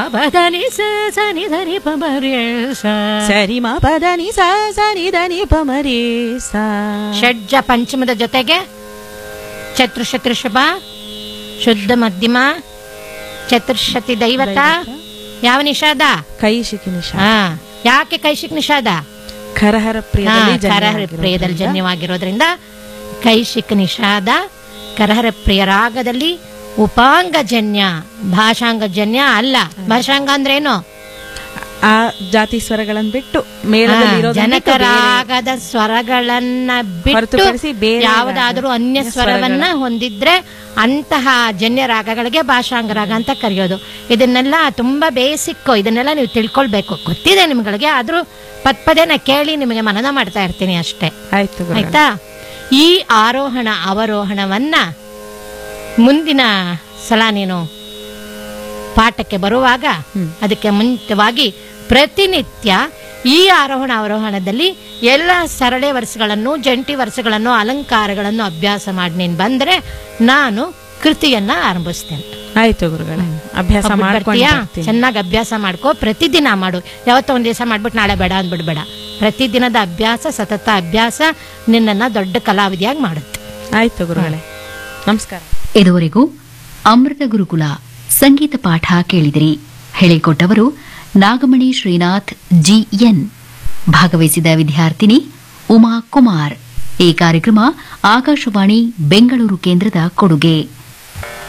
ಪದನಿ ಸ ಸನಿ ಧನಿ ಪಮರಿ ಸ ಸರಿ ಮ ಪದ ನಿ ಸ ಸ ನಿ ದ ನಿ ಪ ಮ ರೇ ಸ ಷಡ್ಜ ಪಂಚಮದ ಜೊತೆಗೆ ಚತುರ್ಶತೃಷಭ ಶುದ್ಧ ಮಧ್ಯಮ ಚತುರ್ಶತಿ ದೈವತ ಯಾವ ನಿಷಾದ ಕೈಶಿಕಿ ನಿಶ ಹಾ ಯಾಕೆ ಕೈಶಿಕ್ ನಿಷಾದ ಖರಹರ ಪ್ರಿಯದಲ್ಲಿ ಜನ್ಯ ಕರಹರ ಆಗಿರೋದ್ರಿಂದ ಪ್ರಿಯದಲ್ಲಿ ಜನ್ಯವಾಗಿರೋದ್ರಿಂದ ಕೈಶಿಕ್ ನಿಷಾದ ಕರಹರ ಪ್ರಿಯ ರಾಗದಲ್ಲಿ ಉಪಾಂಗಜನ್ಯ ಭಾಷಾಂಗಜನ್ಯ ಅಲ್ಲ ಭಾಷಾಂಗ ಅಂದ್ರೆ ಏನು ಆ ಜಾತಿ ಸ್ವರಗಳನ್ನು ಬಿಟ್ಟು ಮೇಳದಲ್ಲಿ ಇರೋದನ್ನ ಬಿಟ್ಟು ಬೇರೆ- ಜನಕರಾಗದ ಸ್ವರಗಳನ್ನ ಬಿಟ್ಟು ಹೊರತುಪಡಿಸಿ ಬೇರೆ ಯಾವುದಾದ್ರೂ ರಾಗ- ಅನ್ಯ ಅನ್ಯ ಸ್ವರವನ್ನ ಹೊಂದಿದ್ರೆ ಅಂತಹ ಜನ್ಯ ರಾಗಗಳಿಗೆ ಭಾಷಾಂಗ ರಾಗ ಅಂತ ಕರೆಯೋದು ಇದನ್ನೆಲ್ಲ ತುಂಬಾ ಬೇಸಿಕ್ ಇದನ್ನೆಲ್ಲ ನೀವು ತಿಳ್ಕೊಳ್ಬೇಕು ಗೊತ್ತಿದೆ ನಿಮ್ಗಳಿಗೆ ಆದ್ರೂ ಪದ್ಪದೇನ ಕೇಳಿ ನಿಮಗೆ ಮನನ ಮಾಡ್ತಾ ಇರ್ತೀನಿ ಅಷ್ಟೇ ಆಯ್ತು ಗುರುಗಳೇ. ಆಯ್ತಾ ಈ ಆರೋಹಣ ಅವರೋಹಣವನ್ನ ಮುಂದಿನ ಸಲ ನೀನು ಪಾಠಕ್ಕೆ ಬರುವಾಗ ಅದಕ್ಕೆ ಮುಂಚಿತವಾಗಿ ಪ್ರತಿನಿತ್ಯ ಈ ಆರೋಹಣ ಅವರೋಹಣದಲ್ಲಿ ಎಲ್ಲ ಸರಳೆ ವರ್ಷಗಳನ್ನು ಜಂಟಿ ವರ್ಷಗಳನ್ನು ಅಲಂಕಾರಗಳನ್ನು ಅಭ್ಯಾಸ ಮಾಡಿ ನೀನು ಬಂದ್ರೆ ನಾನು ಕೃತಿಯನ್ನ ಆರಂಭಿಸ್ತೇನೆ ಆಯ್ತು ಗುರುಗಳೇ ಅಭ್ಯಾಸ ಹೋಗ್ಬಿಟ್ ಮಾಡ್ಕೊಂಡು ಬರ್ತೀಯಾ? ಬರ್ತೀನಿ. ಚೆನ್ನಾಗಿ ಅಭ್ಯಾಸ ಮಾಡ್ಕೋ ಪ್ರತಿದಿನ ಮಾಡು ಯಾವತ್ತೋ ಒಂದ್ ದಿವಸ ಮಾಡ್ಬಿಟ್ಟು ನಾಳೆ ಬೇಡ ಅಂದ್ಬಿಡ್ಬೇಡ ಪ್ರತಿದಿನದ ಅಭ್ಯಾಸ ಸತತ ಅಭ್ಯಾಸ ನಿನ್ನನ್ನ ದೊಡ್ಡ ಕಲಾವಿದೆಯಾಗಿ ಮಾಡುತ್ತೆ ಆಯ್ತು ಗುರುಗಳೇ ನಮಸ್ಕಾರ ಇದುವರೆಗೂ ಅಮೃತ ಗುರುಕುಲ ಸಂಗೀತ ಪಾಠ ಕೇಳಿದಿರಿ ಹೇಳಿಕೊಟ್ಟವರು ನಾಗಮಣಿ ಶ್ರೀನಾಥ್ ಜಿಎನ್ ಭಾಗವಹಿಸಿದ ವಿದ್ಯಾರ್ಥಿನಿ ಉಮಾ ಕುಮಾರ್ ಈ ಕಾರ್ಯಕ್ರಮ ಆಕಾಶವಾಣಿ ಬೆಂಗಳೂರು ಕೇಂದ್ರದ ಕೊಡುಗೆ